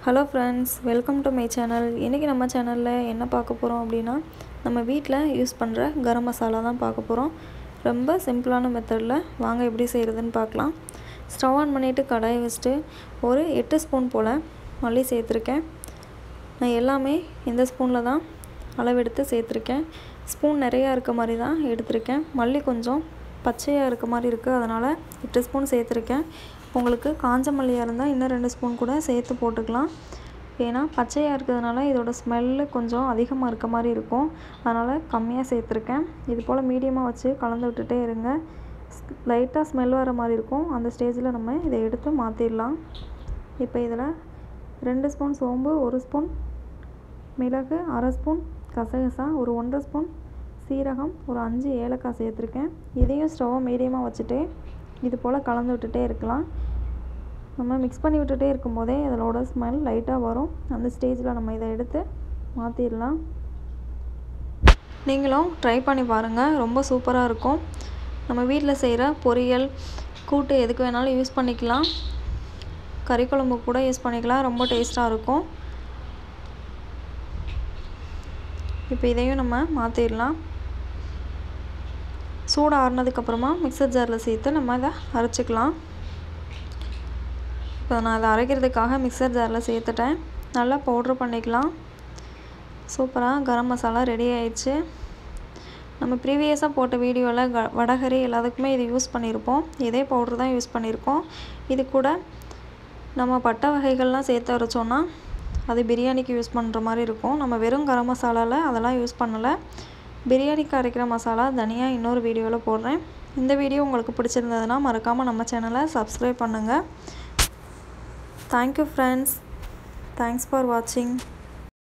hello friends welcome to my channel இன்றைக்கி நம்ம சேனலில் என்ன பார்க்க போகிறோம் அப்படின்னா நம்ம வீட்டில் யூஸ் பண்ணுற கரம் மசாலா தான் பார்க்க போகிறோம் ரொம்ப சிம்பிளான மெத்தடில் வாங்க எப்படி செய்கிறதுன்னு பார்க்கலாம் ஸ்டவ் ஆன் பண்ணிவிட்டு கடாயை வச்சுட்டு ஒரு எட்டு ஸ்பூன் போல் மல்லி சேர்த்துருக்கேன் நான் எல்லாமே இந்த ஸ்பூனில் தான் அளவெடுத்து சேர்த்துருக்கேன் ஸ்பூன் நிறையா இருக்க மாதிரி தான் எடுத்திருக்கேன் மல்லி கொஞ்சம் பச்சையாக இருக்க மாதிரி இருக்குது அதனால் எட்டு ஸ்பூன் சேர்த்துருக்கேன் உங்களுக்கு காஞ்ச மல்லியாக இருந்தால் இன்னும் ரெண்டு ஸ்பூன் கூட சேர்த்து போட்டுக்கலாம் ஏன்னா பச்சையாக இருக்கிறதுனால இதோட ஸ்மெல்லு கொஞ்சம் அதிகமாக இருக்க மாதிரி இருக்கும் அதனால் கம்மியாக சேர்த்துருக்கேன் இது போல் மீடியமாக வச்சு கலந்து விட்டுட்டே இருங்க லைட்டாக ஸ்மெல் வர மாதிரி இருக்கும் அந்த ஸ்டேஜில் நம்ம இதை எடுத்து மாற்றிடலாம் இப்போ இதில் ரெண்டு ஸ்பூன் சோம்பு ஒரு ஸ்பூன் மிளகு அரை ஸ்பூன் கசகசா ஒரு ஒன்றரை ஸ்பூன் சீரகம் ஒரு அஞ்சு ஏலக்காய் சேர்த்துருக்கேன் இதையும் ஸ்டவ்வை மீடியமாக வச்சுட்டு இது போல் கலந்து விட்டுட்டே இருக்கலாம் நம்ம மிக்ஸ் பண்ணி விட்டுட்டே இருக்கும்போதே இதோட ஸ்மெல் லைட்டாக வரும் அந்த ஸ்டேஜில் நம்ம இதை எடுத்து மாற்றிடலாம் நீங்களும் ட்ரை பண்ணி பாருங்கள் ரொம்ப சூப்பராக இருக்கும் நம்ம வீட்டில் செய்கிற பொரியல் கூட்டு எதுக்கு வேணாலும் யூஸ் பண்ணிக்கலாம் கறி குழம்பு கூட யூஸ் பண்ணிக்கலாம் ரொம்ப டேஸ்ட்டாக இருக்கும் இப்போ இதையும் நம்ம மாற்றிடலாம் சூடு ஆறுனதுக்கப்புறமா மிக்சர் ஜாரில் சேர்த்து நம்ம இதை அரைச்சிக்கலாம் இப்போ நான் அதை அரைக்கிறதுக்காக மிக்சர் ஜாரில் சேர்த்துட்டேன் நல்லா பவுட்ரு பண்ணிக்கலாம் சூப்பராக கரம் மசாலா ரெடி ஆயிடுச்சு நம்ம ப்ரீவியஸாக போட்ட வீடியோவில் க வடகரி எல்லாத்துக்குமே இது யூஸ் பண்ணியிருப்போம் இதே பவுட்ரு தான் யூஸ் பண்ணியிருக்கோம் இது கூட நம்ம பட்டை வகைகள்லாம் சேர்த்து அரைச்சோன்னா அது பிரியாணிக்கு யூஸ் பண்ணுற மாதிரி இருக்கும் நம்ம வெறும் கரம் மசாலாவில் அதெல்லாம் யூஸ் பண்ணலை பிரியாணிக்கு அரைக்கிற மசாலா தனியாக இன்னொரு வீடியோவில் போடுறேன் இந்த வீடியோ உங்களுக்கு பிடிச்சிருந்ததுன்னா மறக்காமல் நம்ம சேனலை சப்ஸ்கிரைப் பண்ணுங்கள் தேங்க்யூ ஃப்ரெண்ட்ஸ் தேங்க்ஸ் ஃபார் வாட்சிங்